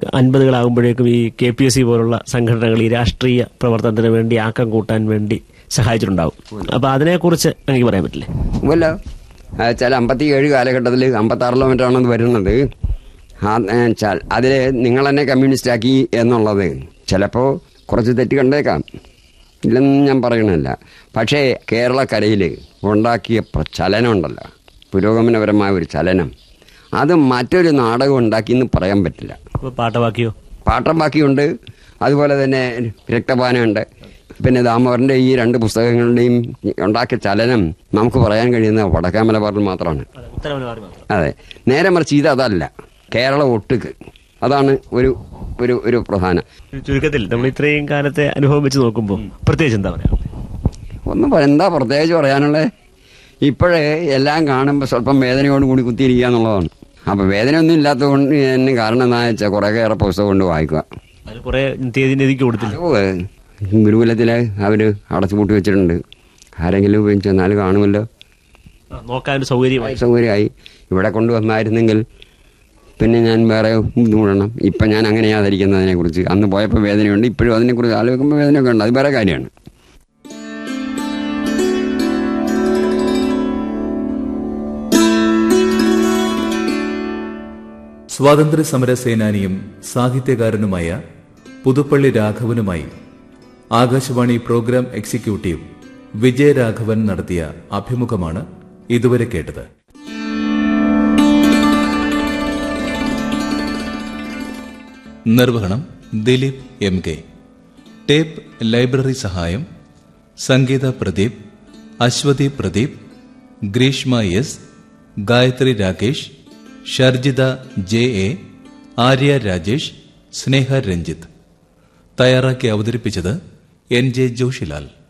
അൻപതുകളാകുമ്പോഴേക്കും ഈ K P S C പോലുള്ള സംഘടനകൾ ഈ രാഷ്ട്രീയ പ്രവർത്തനത്തിന് വേണ്ടി ആക്കം കൂട്ടാൻ വേണ്ടി സഹായിച്ചിട്ടുണ്ടാവും അപ്പൊ അതിനെക്കുറിച്ച് എനിക്ക് പറയാൻ പറ്റില്ലേ വല്ല ചില അമ്പത്തി ഏഴ് കാലഘട്ടത്തിൽ അമ്പത്താറിലോ മറ്റാണെന്ന് വരുന്നത് അതിൽ നിങ്ങൾ തന്നെ കമ്മ്യൂണിസ്റ്റ് ആക്കി എന്നുള്ളത് ചിലപ്പോൾ കുറച്ച് തെറ്റ് കണ്ടേക്കാം ഇല്ലെന്ന് ഞാൻ പറയണല്ല പക്ഷേ കേരളക്കരയിൽ ഉണ്ടാക്കിയ പ്ര- ചലനം ഉണ്ടല്ലോ പുരോഗമനപരമായ ഒരു ചലനം അത് മറ്റൊരു നാടകം ഉണ്ടാക്കിയെന്ന് പറയാൻ പറ്റില്ല അപ്പൊ പാട്ടവാക്കിയോ പാട്ടം ബാക്കിയുണ്ട് അതുപോലെ തന്നെ രക്തപാനമുണ്ട് പിന്നെ ദാമോദരൻ്റെ ഈ രണ്ട് പുസ്തകങ്ങളുടെയും ഉണ്ടാക്കിയ ചലനം നമുക്ക് പറയാൻ കഴിയുന്ന വടക്കാമല പാട്ടിൽ മാത്രമാണ് ഉത്തരമലബാർ മാത്രം അതെ നേരെ മറിച്ച് ഇത് അതല്ല കേരള ഒട്ടുക്ക് അതാണ് ഒരു ഒരു ഒരു പ്രധാന ചുരുക്കത്തിൽ നമ്മൾ ഇത്രയും കാലത്തെ അനുഭവം വെച്ച് നോക്കുമ്പോൾ പ്രത്യേകിച്ച് എന്താ പറയാ ഒന്നും പറ- എന്താ പ്രത്യേകിച്ച് പറയാനുള്ളത് ഇപ്പോഴേ എല്ലാം കാണുമ്പോൾ സ്വല്പം വേദനയോട് കൂടി കുത്തിയിരിക്കുക എന്നുള്ളതാണ് അപ്പോൾ വേദനയൊന്നും ഇല്ലാത്തത് കൊണ്ട് തന്നെ കാരണം എന്താ വെച്ചാൽ കുറേയേറെ പുസ്തകം കൊണ്ട് വായിക്കുക അത് കുറെ തീയതി നിധിക്ക് കൊടുത്തില്ല അത് ഗുരുകുലത്തിൽ അവർ അടച്ചുപൂട്ടി വെച്ചിട്ടുണ്ട് ആരെങ്കിലും പോയി ചെന്നാൽ കാണുമല്ലോ ആ, നോക്കാൻ ഒരു സൗകര്യമായി സൗകര്യമായി ഇവിടെ കൊണ്ടുവന്നായിരുന്നെങ്കിൽ പിന്നെ ഞാൻ വേറെ ബുദ്ധിമുട്ടണം ഇപ്പം ഞാൻ അങ്ങനെയാതിരിക്കുന്നതിനെ കുറിച്ച് അന്ന് പോയപ്പോൾ വേദനയുണ്ട് ഇപ്പോഴും അതിനെക്കുറിച്ച് ആലോചിക്കുമ്പോൾ വേദനയൊക്കെ ഉണ്ട് അത് വേറെ കാര്യമാണ് സ്വാതന്ത്ര്യ സമര സേനാനിയും സാഹിത്യകാരനുമായ പുതുപ്പള്ളി രാഘവനുമായി ആകാശവാണി പ്രോഗ്രാം എക്സിക്യൂട്ടീവ് വിജയരാഘവൻ നടത്തിയ അഭിമുഖമാണ് ഇതുവരെ കേട്ടത് നിർവഹണം Dileep M K tape library സഹായം Sangeetha Pradeep Aswathi Pradeep Greeshma S Gayathri Rakesh Sharjitha J A Arya Rajesh Sneha Ranjith തയ്യാറാക്കി അവതരിപ്പിച്ചത് എൻ ജെ ജോഷിലാൽ